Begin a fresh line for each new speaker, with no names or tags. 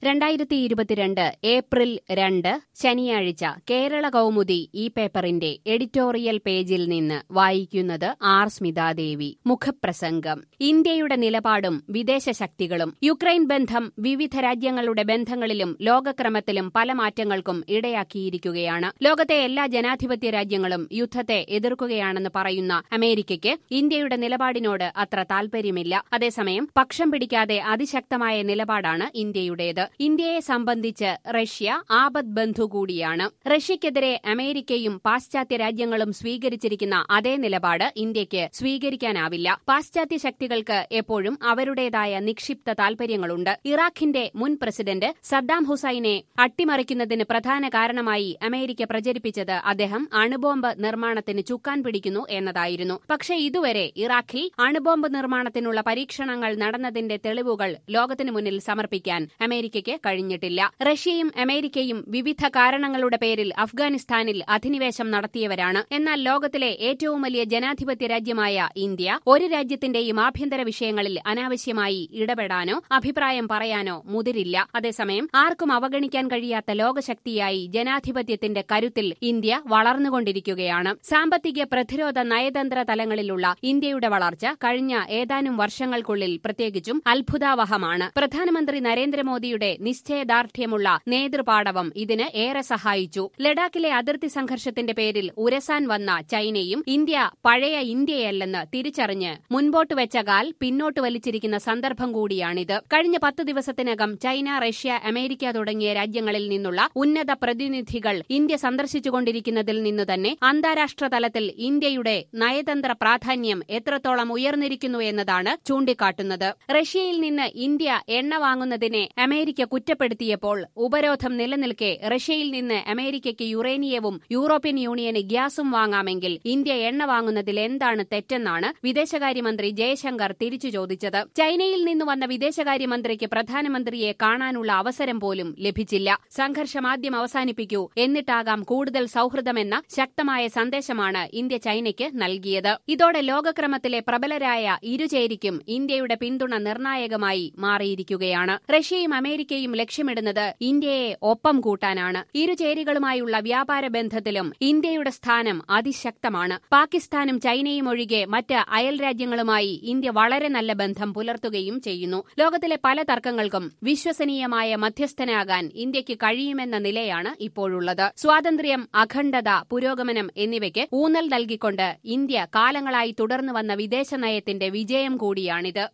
രണ്ടായിരത്തി ഇരുപത്തിരണ്ട് ഏപ്രിൽ രണ്ട് ശനിയാഴ്ച കേരള കൗമുദി ഈ പേപ്പറിന്റെ എഡിറ്റോറിയൽ പേജിൽ നിന്ന് വായിക്കുന്നത് ആർ സ്മിതാദേവി മുഖപ്രസംഗം ഇന്ത്യയുടെ നിലപാടും വിദേശ ശക്തികളും യുക്രൈൻ ബന്ധം വിവിധ രാജ്യങ്ങളുടെ ബന്ധങ്ങളിലും ലോകക്രമത്തിലും പല മാറ്റങ്ങൾക്കും ഇടയാക്കിയിരിക്കുകയാണ് ലോകത്തെ എല്ലാ ജനാധിപത്യ രാജ്യങ്ങളും യുദ്ധത്തെ എതിർക്കുകയാണെന്ന് പറയുന്ന അമേരിക്കയ്ക്ക് ഇന്ത്യയുടെ നിലപാടിനോട് അത്ര താൽപര്യമില്ല അതേസമയം പക്ഷം പിടിക്കാതെ അതിശക്തമായ നിലപാടാണ് ഇന്ത്യയുടേത് ഇന്ത്യയെ സംബന്ധിച്ച് റഷ്യ ആപത് ബന്ധു കൂടിയാണ് റഷ്യയ്ക്കെതിരെ അമേരിക്കയും പാശ്ചാത്യ രാജ്യങ്ങളും സ്വീകരിച്ചിരിക്കുന്ന അതേ നിലപാട് ഇന്ത്യയ്ക്ക് സ്വീകരിക്കാനാവില്ല പാശ്ചാത്യ ശക്തികൾക്ക് എപ്പോഴും അവരുടേതായ നിക്ഷിപ്ത താൽപര്യങ്ങളുണ്ട് ഇറാഖിന്റെ മുൻ പ്രസിഡന്റ് സദ്ദാം ഹുസൈനെ അട്ടിമറിക്കുന്നതിന് പ്രധാന കാരണമായി അമേരിക്ക പ്രചരിപ്പിച്ചത് അദ്ദേഹം അണുബോംബ് നിർമ്മാണത്തിന് ചുക്കാൻ പിടിക്കുന്നു എന്നതായിരുന്നു പക്ഷേ ഇതുവരെ ഇറാഖിൽ അണുബോംബ് നിർമ്മാണത്തിനുള്ള പരീക്ഷണങ്ങൾ നടന്നതിന്റെ തെളിവുകൾ ലോകത്തിനു മുന്നിൽ സമർപ്പിക്കാൻ അമേരിക്കയ്ക്ക് കഴിഞ്ഞിട്ടില്ല റഷ്യയും അമേരിക്കയും വിവിധ കാരണങ്ങളുടെ പേരിൽ അഫ്ഗാനിസ്ഥാനിൽ അധിനിവേശം നടത്തിയവരാണ് എന്നാൽ ലോകത്തിലെ ഏറ്റവും വലിയ ജനാധിപത്യ രാജ്യമായ ഇന്ത്യ ഒരു രാജ്യത്തിന്റെയും ആഭ്യന്തര വിഷയങ്ങളിൽ അനാവശ്യമായി ഇടപെടാനോ അഭിപ്രായം പറയാനോ മുതിരില്ല അതേസമയം ആർക്കും അവഗണിക്കാൻ കഴിയാത്ത ലോകശക്തിയായി ജനാധിപത്യത്തിന്റെ കരുത്തിൽ ഇന്ത്യ വളർന്നുകൊണ്ടിരിക്കുകയാണ് സാമ്പത്തിക പ്രതിരോധ നയതന്ത്ര തലങ്ങളിലുള്ള ഇന്ത്യയുടെ വളർച്ച കഴിഞ്ഞ ഏതാനും വർഷങ്ങൾക്കുള്ളിൽ പ്രത്യേകിച്ചും അത്ഭുതാവഹമാണ് പ്രധാനമന്ത്രി നരേന്ദ്രമോദിയുടെ നിശ്ചയദാർഢ്യമുള്ള നേതൃപാടവം ഇതിന് ഏറെ സഹായിച്ചു ലഡാക്കിലെ അതിർത്തി സംഘർഷത്തിന്റെ പേരിൽ ഉരസാൻ വന്ന ചൈനയും ഇന്ത്യ പഴയ ഇന്ത്യയല്ലെന്ന് തിരിച്ചറിഞ്ഞ് മുൻപോട്ട് വെച്ച കാൽ പിന്നോട്ട് വലിച്ചിരിക്കുന്ന സന്ദർഭം കൂടിയാണിത് കഴിഞ്ഞ പത്ത് ദിവസത്തിനകം ചൈന റഷ്യ അമേരിക്ക തുടങ്ങിയ രാജ്യങ്ങളിൽ നിന്നുള്ള ഉന്നത പ്രതിനിധികൾ ഇന്ത്യ സന്ദർശിച്ചുകൊണ്ടിരിക്കുന്നതിൽ നിന്നു തന്നെ അന്താരാഷ്ട്ര തലത്തിൽ ഇന്ത്യയുടെ നയതന്ത്ര പ്രാധാന്യം എത്രത്തോളം ഉയർന്നിരിക്കുന്നു എന്നതാണ് ചൂണ്ടിക്കാട്ടുന്നത് റഷ്യയിൽ നിന്ന് ഇന്ത്യ എണ്ണ വാങ്ങുന്നതിനെ അമേരിക്ക കുറ്റപ്പെടുത്തിയപ്പോൾ ഉപരോധം നിലനിൽക്കെ റഷ്യയിൽ നിന്ന് അമേരിക്കയ്ക്ക് യുറേനിയവും യൂറോപ്യൻ യൂണിയന് ഗ്യാസും വാങ്ങാമെങ്കിൽ ഇന്ത്യ എണ്ണ വാങ്ങുന്നതിൽ എന്താണ് തെറ്റെന്നാണ് വിദേശകാര്യമന്ത്രി ജയശങ്കർ തിരിച്ചു ചോദിച്ചത് ചൈനയിൽ നിന്ന് വന്ന വിദേശകാര്യമന്ത്രിക്ക് പ്രധാനമന്ത്രിയെ കാണാനുള്ള അവസരം പോലും ലഭിച്ചില്ല സംഘർഷം ആദ്യം അവസാനിപ്പിക്കൂ എന്നിട്ടാകാം കൂടുതൽ സൌഹൃദമെന്ന ശക്തമായ സന്ദേശമാണ് ഇന്ത്യ ചൈനയ്ക്ക് നൽകിയത് ഇതോടെ ലോകക്രമത്തിലെ പ്രബലരായ ഇരുചേരിക്കും ഇന്ത്യയുടെ പിന്തുണ നിർണായകമായി മാറിയിരിക്കുകയാണ് റഷ്യയും അമേരിക്കയും ലക്ഷ്യമിടുന്നത് ഇന്ത്യയെ ഒപ്പം കൂട്ടാനാണ് ഇരുചേരികളുമായുള്ള വ്യാപാര ബന്ധത്തിലും ഇന്ത്യയുടെ സ്ഥാനം അതിശക്തമാണ് പാകിസ്ഥാനും ചൈനയും ഒഴികെ മറ്റ് അയൽ രാജ്യങ്ങളുമായി ഇന്ത്യ വളരെ നല്ല ബന്ധം പുലർത്തുകയും ചെയ്യുന്നു ലോകത്തിലെ പല തർക്കങ്ങൾക്കും വിശ്വസനീയമായ മധ്യസ്ഥനാകാൻ ഇന്ത്യക്ക് കഴിയുമെന്ന നിലയാണ് ഇപ്പോഴുള്ളത് സ്വാതന്ത്ര്യം അഖണ്ഡത പുരോഗമനം എന്നിവയ്ക്ക് ഊന്നൽ നൽകിക്കൊണ്ട് ഇന്ത്യ കാലങ്ങളായി തുടർന്നു വന്ന വിദേശ നയത്തിന്റെ വിജയം കൂടിയാണിത്